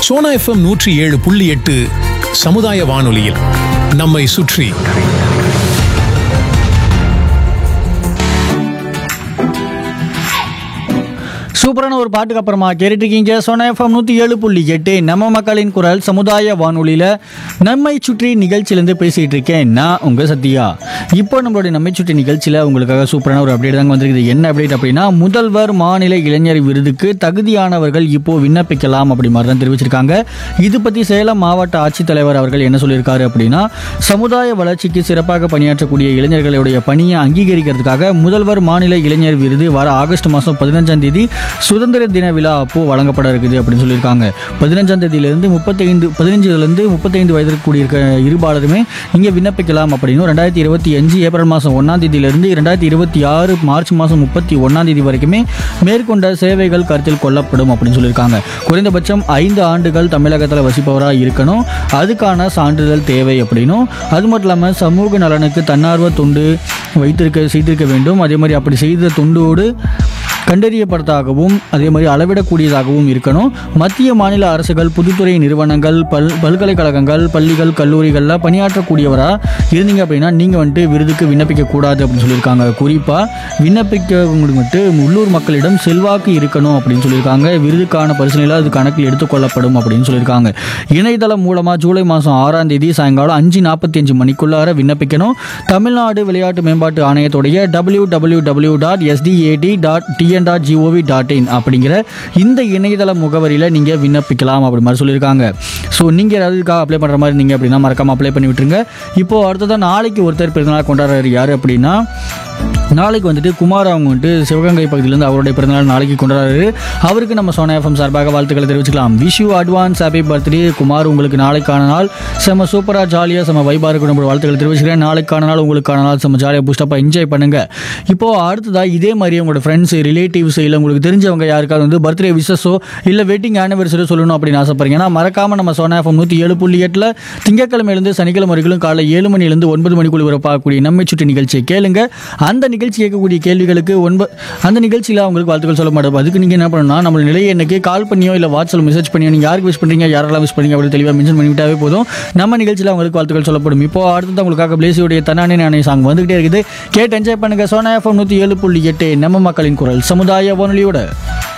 Sona FM நூற்றி ஏழு புள்ளி எட்டு சமுதாய வானொலியில் நம்மை சுற்றி சூப்பரான ஒரு பாட்டுக்கு அப்புறமா கேட்டுருக்கீங்க சோனா எஃப்எம் நூற்றி ஏழு புள்ளி எட்டு நம்ம மக்களின் குரல் சமுதாய வானொலியில் நம்மை சுற்றி நிகழ்ச்சியிலேருந்து பேசிகிட்டு இருக்கேன் நான் உங்கள் சத்யா இப்போ நம்மளுடைய நம்மை சுற்றி நிகழ்ச்சியில் உங்களுக்காக சூப்பரான ஒரு அப்டேட் தாங்க வந்திருக்குது என்ன அப்டேட் அப்படின்னா முதல்வர் மாநில இளைஞர் விருதுக்கு தகுதியானவர்கள் இப்போ விண்ணப்பிக்கலாம் அப்படி மாதிரி தான் தெரிவிச்சிருக்காங்க இது பற்றி சேலம் மாவட்ட ஆட்சித்தலைவர் அவர்கள் என்ன சொல்லியிருக்காரு அப்படின்னா சமுதாய வளர்ச்சிக்கு சிறப்பாக பணியாற்றக்கூடிய இளைஞர்களுடைய பணியை அங்கீகரிக்கிறதுக்காக முதல்வர் மாநில இளைஞர் விருது வர ஆகஸ்ட் மாதம் பதினஞ்சாம் தேதி சுதந்திர தின விழா அப்போ வழங்கப்பட இருக்குது அப்படின்னு சொல்லியிருக்காங்க பதினஞ்சாம் தேதியிலிருந்து முப்பத்தைந்து பதினஞ்சுலேருந்து முப்பத்தைந்து வயதிற்கு கூடியிருக்க இருபாலருமே இங்கே விண்ணப்பிக்கலாம் அப்படின்னு ரெண்டாயிரத்தி இருபத்தி அஞ்சு ஏப்ரல் மாதம் ஒன்றாம் தேதியிலிருந்து ரெண்டாயிரத்தி இருபத்தி ஆறு மார்ச் மாதம் முப்பத்தி ஒன்றாம் தேதி வரைக்குமே மேற்கொண்ட சேவைகள் கருத்தில் கொள்ளப்படும் அப்படின்னு சொல்லியிருக்காங்க குறைந்தபட்சம் ஐந்து ஆண்டுகள் தமிழகத்தில் வசிப்பவராக இருக்கணும் அதுக்கான சான்றிதழ் தேவை அப்படின்னும் அது மட்டும் இல்லாமல் சமூக நலனுக்கு தன்னார்வ தொண்டு வைத்திருக்க செய்திருக்க வேண்டும் அதே மாதிரி அப்படி செய்த தொண்டோடு கண்டறியப்பட்டதாகவும் அதே மாதிரி அளவிடக்கூடியதாகவும் இருக்கணும் மத்திய மாநில அரசுகள் பொதுத்துறை நிறுவனங்கள் பல் பல்கலைக்கழகங்கள் பள்ளிகள் கல்லூரிகளில் பணியாற்றக்கூடியவராக இருந்தீங்க அப்படின்னா நீங்கள் வந்துட்டு விருதுக்கு விண்ணப்பிக்க கூடாது அப்படின்னு சொல்லியிருக்காங்க குறிப்பாக விண்ணப்பிக்கவங்களுக்கு மட்டும் உள்ளூர் மக்களிடம் செல்வாக்கு இருக்கணும் அப்படின்னு சொல்லியிருக்காங்க விருதுக்கான பரிசீலனையில் அது கணக்கில் எடுத்துக்கொள்ளப்படும் அப்படின்னு சொல்லியிருக்காங்க இணையதளம் மூலமாக ஜூலை மாதம் ஆறாம் தேதி சாயங்காலம் அஞ்சு நாற்பத்தி அஞ்சு மணிக்குள்ளார விண்ணப்பிக்கணும் தமிழ்நாடு விளையாட்டு மேம்பாட்டு ஆணையத்துடைய W W W dot S D A T dot T N dot G O V dot in அப்படிங்கிற இந்த இணையதள முகவரியில் நீங்கள் விண்ணப்பிக்கலாம் அப்படி மாதிரி சொல்லியிருக்காங்க ஸோ நீங்கள் ஏதாவது இதுக்காக அப்ளை பண்ணுற மாதிரி இருந்தீங்க அப்படின்னா மறக்காமல் அப்ளை பண்ணி விட்டுருங்க இப்போது அடுத்ததான் நாளைக்கு ஒருத்தர் பிறந்தநாள் கொண்டாடுறாரு யார் அப்படின்னா நாளைக்கு வந்துட்டு குமார் அவங்க வந்துட்டு சிவகங்கை பகுதியிலேருந்து அவருடைய பிறந்தநாள் நாளைக்கு கொண்டாடுறாரு அவருக்கு நம்ம சோனா எஃப்எம் சார்பாக வாழ்த்துக்களை தெரிவிச்சுக்கலாம் wish you advance happy birthday Kumar உங்களுக்கு நாளைக்கான நாள் செம்ம சூப்பராக ஜாலியாக செம்ம வைபாக இருக்கும் நம்ம வாழ்த்துக்களை தெரிவிச்சுக்கிறேன் நாளைக்கான நாள் உங்களுக்கான நாள் செம்ம ஜாலியாக பூஸ்டப்பாக என்ஜாய் பண்ணுங்க இப்போது அடுத்ததாக இதே மாதிரி உங்களோட ஃப்ரெண்ட்ஸ் ரிலேட்டிவ்ஸ் இல்லை உங்களுக்கு தெரிஞ்சவங்க யாருக்காவது வந்து பர்த்டே விஷஸோ இல்லை வெட்டிங் ஆனிவர்சரி சொல்லணும் அப்படின்னு ஆசைப்படுறீங்கன்னா மறக்காமல் நம்ம சோனா எஃப்எம் நூற்றி ஏழு புள்ளி எட்டில் திங்கக்கிழமையிலேருந்து சனிக்கிழமை வரைக்கும் காலை ஏழு மணிலேருந்து ஒன்பது மணிக்குள் வரப்பாகக்கூடிய நம்மை சுற்றி நிகழ்ச்சியை கேளுங்க அந்த நிகழ்ச்சி கேட்கக்கூடிய கேள்விகளுக்கு ஒன்பது அந்த நிகழ்ச்சியில் அவங்களுக்கு வாழ்த்துக்கள் சொல்ல மாட்டோம் அதுக்கு நீங்கள் என்ன பண்ணணும்னா நம்ம நிலைய எண்ணுக்கு கால் பண்ணியோ இல்லை வாட்ஸ்அப்பில் மெசேஜ் பண்ணியோ நீங்கள் யாருக்கு விஷ் பண்ணுறீங்க யாரெல்லாம் விஷ் பண்ணீங்க அப்படி தெளிவாக மென்ஷன் பண்ணிவிட்டாவே போதும் நம்ம நிகழ்ச்சியில் அவங்களுக்கு வாழ்த்துக்கள் சொல்லப்படும் இப்போ அடுத்தது உங்களுக்காக பிளேசியோடைய தன்னானே நானே சாங் வந்துகிட்டே இருக்குது கேட்டு என்ஜாய் பண்ணுங்க சோனா எஃப்எம் நூற்றி ஏழு புள்ளி எட்டு நம்ம மக்களின் குரல் சமுதாய வானொலியோட